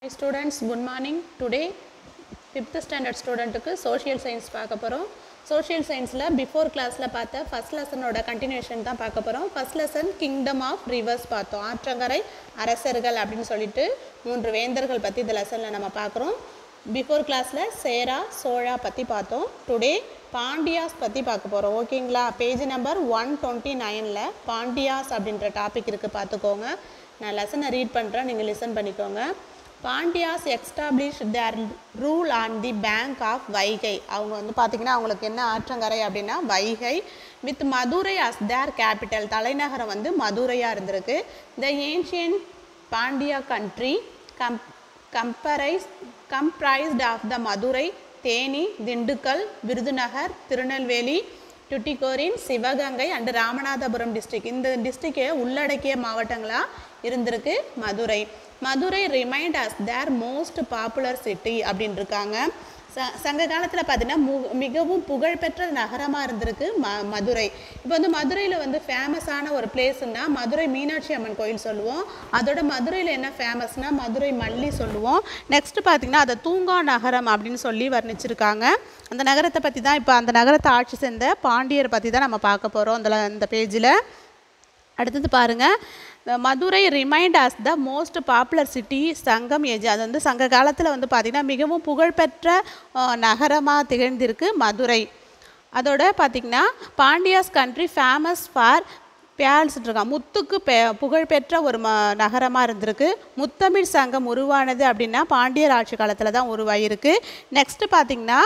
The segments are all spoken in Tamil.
students good morning today fifth standard ஸ்டூடெண்ட்டுக்கு சோஷியல் சயின்ஸ் பார்க்க போகிறோம் சோஷியல் சயின்ஸில் பிஃபோர் கிளாஸில் பார்த்த ஃபஸ்ட் லெசனோட கண்டினியூஷன் தான் பார்க்க போகிறோம் first lesson kingdom of rivers பார்த்தோம் ஆற்றங்கரை அரசர்கள் அப்படின்னு சொல்லிட்டு மூன்று வேந்தர்கள் பற்றி இந்த லெசனில் நம்ம பார்க்குறோம் பிஃபோர் கிளாஸில் சேரா சோழா பற்றி பார்த்தோம் டுடே பாண்டியாஸ் பற்றி பார்க்க போகிறோம் ஓகேங்களா பேஜ் நம்பர் ஒன் டுவெண்ட்டி நைனில் பாண்டியாஸ் அப்படின்ற டாபிக் இருக்குது பார்த்துக்கோங்க நான் லெசனை ரீட் பண்ணுறேன் நீங்கள் லிசன் பண்ணிக்கோங்க Pandyas establish their rule on the bank of Vaigai அவங்க வந்து பார்த்திங்கன்னா அவங்களுக்கு என்ன ஆற்றங்கரை அப்படின்னா Vaigai with Madurai as their capital தலைநகரம் வந்து மதுரையாக இருந்திருக்கு the ancient Pandya country com comprise comprised of the Madurai Theni Dindigul Virudhunagar Tirunelveli Tuticorin Sivaganga and Ramanathapuram district இந்த டிஸ்ட்ரிக்டை உள்ளடக்கிய மாவட்டங்களாக இருந்திருக்கு Madurai Madurai remained as their most popular city அப்படின்னு இருக்காங்க ச சங்க காலத்தில் பார்த்தீங்கன்னா மு மிகவும் புகழ்பெற்ற நகரமாக இருந்திருக்கு ம மதுரை இப்போ வந்து மதுரையில் வந்து ஃபேமஸான ஒரு பிளேஸ்னா மதுரை மீனாட்சி அம்மன் கோயில் சொல்லுவோம் அதோட மதுரையில் என்ன ஃபேமஸ்னால் மதுரை மல்லி சொல்லுவோம் நெக்ஸ்ட் பார்த்திங்கன்னா அதை தூங்கா நகரம் அப்படின்னு சொல்லி வர்ணிச்சிருக்காங்க அந்த நகரத்தை பற்றி தான் இப்போ அந்த நகரத்தை ஆட்சி செஞ்ச பாண்டியர் பற்றி தான் நம்ம பார்க்க போகிறோம் அந்த அந்த பேஜில் அடுத்தது பாருங்கள் Madurai remained as the most popular city Sangam age அது வந்து சங்க காலத்தில் வந்து பார்த்திங்கன்னா மிகவும் புகழ்பெற்ற நகரமாக திகழ்ந்திருக்கு மதுரை அதோட பார்த்திங்கன்னா பாண்டியாஸ் கண்ட்ரி ஃபேமஸ் ஃபார் பேல்ஸ்ட்ருக்கான் முத்துக்கு பெ புகழ்பெற்ற ஒரு ம நகரமாக இருந்திருக்கு முத்தமிழ் சங்கம் உருவானது அப்படின்னா பாண்டியர் ஆட்சி காலத்தில் தான் உருவாகிருக்கு நெக்ஸ்ட்டு பார்த்திங்கன்னா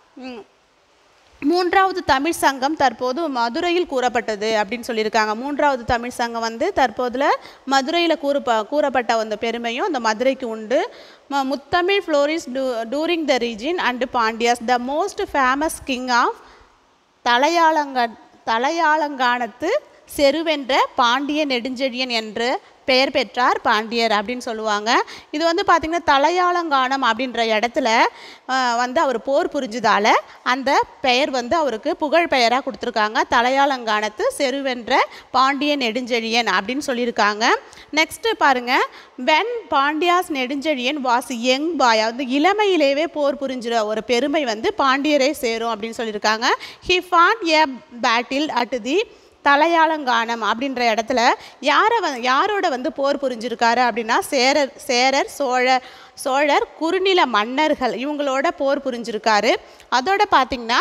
மூன்றாவது தமிழ் சங்கம் தற்போது மதுரையில் கூறப்பட்டது அப்படின்னு சொல்லியிருக்காங்க மூன்றாவது தமிழ் சங்கம் வந்து தற்போதில் மதுரையில் கூறப்ப கூறப்பட்ட அந்த பெருமையும் அந்த மதுரைக்கு உண்டு ம முத்தமிழ் flourish do during the region and Pandyas the most famous king of தலையாளங்க தலையாளங்கானத்து செருவென்ற பாண்டிய நெடுஞ்செழியன் என்று பெயர் பெற்றார் பாண்டியர் அப்படின்னு சொல்லுவாங்க இது வந்து பார்த்திங்கன்னா தலையாளங்கானம் அப்படின்ற இடத்துல வந்து அவர் போர் புரிஞ்சதால் அந்த பெயர் வந்து அவருக்கு புகழ் பெயராக கொடுத்துருக்காங்க தலையாளங்கானத்து செருவென்ற பாண்டிய நெடுஞ்செழியன் அப்படின்னு சொல்லியிருக்காங்க நெக்ஸ்ட்டு பாருங்கள் when Pandyas Nedunchezhiyan was young boy வந்து இளமையிலேயே போர் புரிஞ்சிற ஒரு பெருமை வந்து பாண்டியரை சேரும் அப்படின்னு சொல்லியிருக்காங்க he fought a battle at the Thalaiyalanganam அப்படின்ற இடத்துல யாரை வ யாரோட வந்து போர் புரிஞ்சிருக்காரு அப்படின்னா சேரர் சேரர் சோழர் சோழர் குறுநில மன்னர்கள் இவங்களோட போர் புரிஞ்சிருக்காரு அதோட பார்த்திங்கன்னா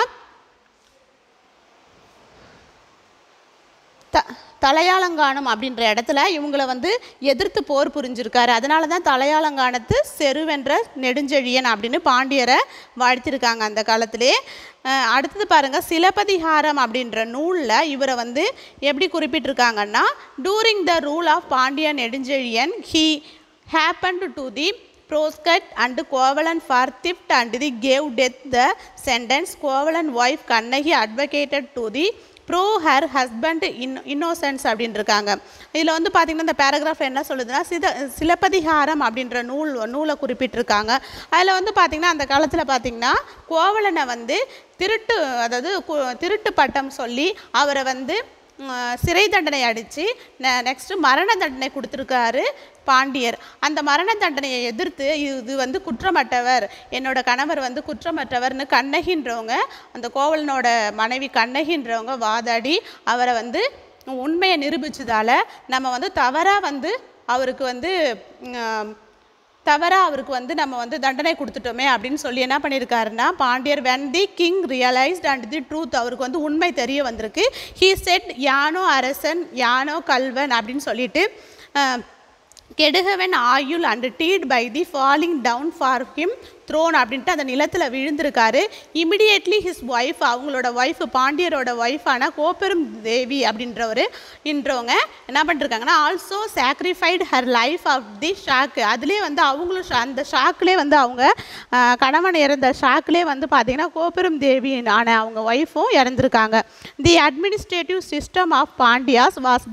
த தலையாளங்கானம் அப்படின்ற இடத்துல இவங்களை வந்து எதிர்த்து போர் புரிஞ்சிருக்காரு அதனால தான் தலையாளங்கானத்து செருவென்ற நெடுஞ்செழியன் அப்படின்னு பாண்டியரை வாழ்த்திருக்காங்க அந்த காலத்திலே அடுத்தது பாருங்கள் சிலப்பதிகாரம் அப்படின்ற நூலில் இவரை வந்து எப்படி குறிப்பிட்டிருக்காங்கன்னா during the rule of Pandya Nedunchezhiyan he happen to the proscribed and Kovalan for theft and the gave death the sentence Kovalan wife Kannagi advocated to the pro her husband in innocence அப்படின்னு இருக்காங்க இதில் வந்து பார்த்திங்கன்னா இந்த பேராகிராஃப் என்ன சொல்லுதுன்னா சித சிலப்பதிகாரம் அப்படின்ற நூல் நூலை குறிப்பிட்டிருக்காங்க அதில் வந்து பார்த்திங்கன்னா அந்த காலத்தில் பார்த்திங்கன்னா கோவலனை வந்து திருட்டு அதாவது திருட்டு பட்டம் சொல்லி அவரை வந்து சிறை தண்டனை அடித்து நெக்ஸ்ட்டு மரண தண்டனை கொடுத்துருக்காரு பாண்டியர் அந்த மரண தண்டனையை எதிர்த்து இது வந்து குற்றமற்றவர் என்னோட கணவர் வந்து குற்றமற்றவர்னு கண்ணகின்றவங்க அந்த கோவலனோட மனைவி கண்ணகின்றவங்க வாதாடி அவரை வந்து உண்மையை நிரூபித்ததால் நம்ம வந்து தவறாக வந்து அவருக்கு வந்து தவறாக அவருக்கு வந்து நம்ம வந்து தண்டனை கொடுத்துட்டோமே அப்படின்னு சொல்லி என்ன பண்ணியிருக்காருன்னா பாண்டியர் when the king realised and the truth அவருக்கு வந்து உண்மை தெரிய வந்திருக்கு ஹீ செட் யானோ அரசன் யானோ கல்வன் அப்படின்னு சொல்லிட்டு கெடுகவன் ஆயுள் and died by the falling down for him throne அப்படின்ட்டு அந்த நிலத்தில் விழுந்திருக்காரு இமிடியேட்லி ஹிஸ் ஒய்ஃப் அவங்களோட ஒய்ஃப் பாண்டியரோட ஒய்ஃபான கோப்பெரும் தேவி அப்படின்றவர் இன்றவங்க என்ன பண்ணிருக்காங்கன்னா also sacrificed her life of the shock அதுலேயே வந்து அவங்களும் அந்த ஷாக்லேயே வந்து அவங்க கணவன் இறந்த ஷாக்லேயே வந்து பார்த்திங்கன்னா கோப்பெரும் தேவி ஆன அவங்க ஒய்ஃபும் இறந்துருக்காங்க the administrative system of Pandyas was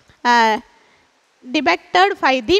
depicted by the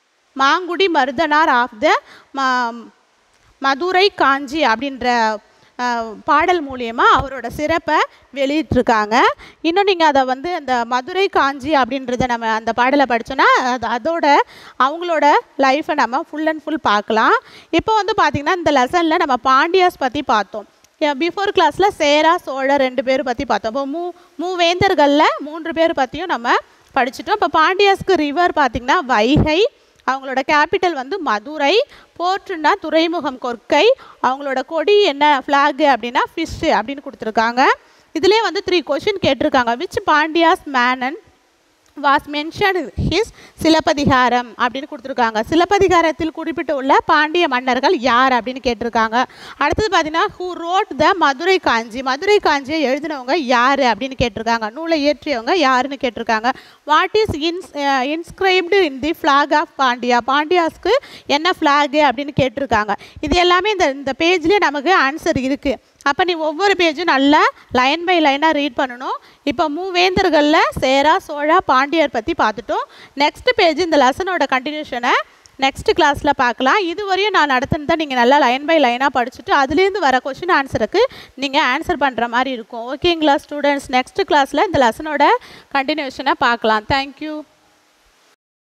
Mangudi Marudhanar of the Madurai Kanchi அப்படின்ற அஹ், பாடல் மூலியமாக அவரோட சிறப்பை வெளியிட்டிருக்காங்க இன்னும் நீங்கள் அதை வந்து அந்த மதுரை காஞ்சி அப்படின்றத நம்ம அந்த பாடலை படித்தோன்னா அது அதோட அவங்களோட லைஃப்பை நம்ம ஃபுல் அண்ட் ஃபுல் பார்க்கலாம் இப்போ வந்து பார்த்திங்கன்னா இந்த லெசனில் நம்ம பாண்டியாஸ் பற்றி பார்த்தோம் பிஃபோர் கிளாஸில் சேரா சோழர் ரெண்டு பேர் பற்றி பார்த்தோம் இப்போ மூ மூவேந்தர்களில் மூன்று பேர் பற்றியும் நம்ம படிச்சிட்டோம் இப்போ பாண்டியாஸ்க்கு ரிவர் பார்த்திங்கன்னா வைகை அவங்களோட கேபிட்டல் வந்து மதுரை போர்ட்டுன்னா துறைமுகம் கொர்க்கை அவங்களோட கொடி என்ன ஃப்ளாகு அப்படின்னா ஃபிஷ்ஷு அப்படின்னு கொடுத்துருக்காங்க இதுலேயே வந்து த்ரீ கொஷின் கேட்டிருக்காங்க which Pandyas man was mention his Silappathikaram அப்படின்னு கொடுத்துருக்காங்க சிலப்பதிகாரத்தில் குறிப்பிட்டு உள்ள பாண்டிய மன்னர்கள் யார் அப்படின்னு கேட்டிருக்காங்க அடுத்தது பார்த்தீங்கன்னா who wrote the Madurai Kanchi Madurai காஞ்சியை எழுதினவங்க யார் அப்படின்னு கேட்டிருக்காங்க நூலை இயற்றியவங்க யாருன்னு கேட்டிருக்காங்க what is ins inscribed in the flag of Pandya பாண்டியாஸ்க்கு என்ன ஃப்ளாகு அப்படின்னு கேட்டிருக்காங்க இது எல்லாமே இந்த இந்த பேஜ்லேயே நமக்கு ஆன்சர் இருக்குது அப்போ நீ ஒவ்வொரு பேஜும் நல்லா லைன் பை லைனாக ரீட் பண்ணணும் இப்போ மூவேந்தர்களில் சேரா சோழா பாண்டியர் பற்றி பார்த்துட்டோம் நெக்ஸ்ட் பேஜ் இந்த லெசனோட கண்டினியூஷனை நெக்ஸ்ட் கிளாஸில் பார்க்கலாம் இதுவரையும் நான் நடத்துனதை நீங்கள் நல்லா லைன் பை லைனாக படிச்சுட்டு அதுலேருந்து வர கொஷின் ஆன்சருக்கு நீங்கள் ஆன்சர் பண்ணுற மாதிரி இருக்கும் ஓகேங்களா ஸ்டூடெண்ட்ஸ் நெக்ஸ்ட் கிளாஸில் இந்த லெசனோட கண்டினியூஷனை பார்க்கலாம் தேங்க்யூ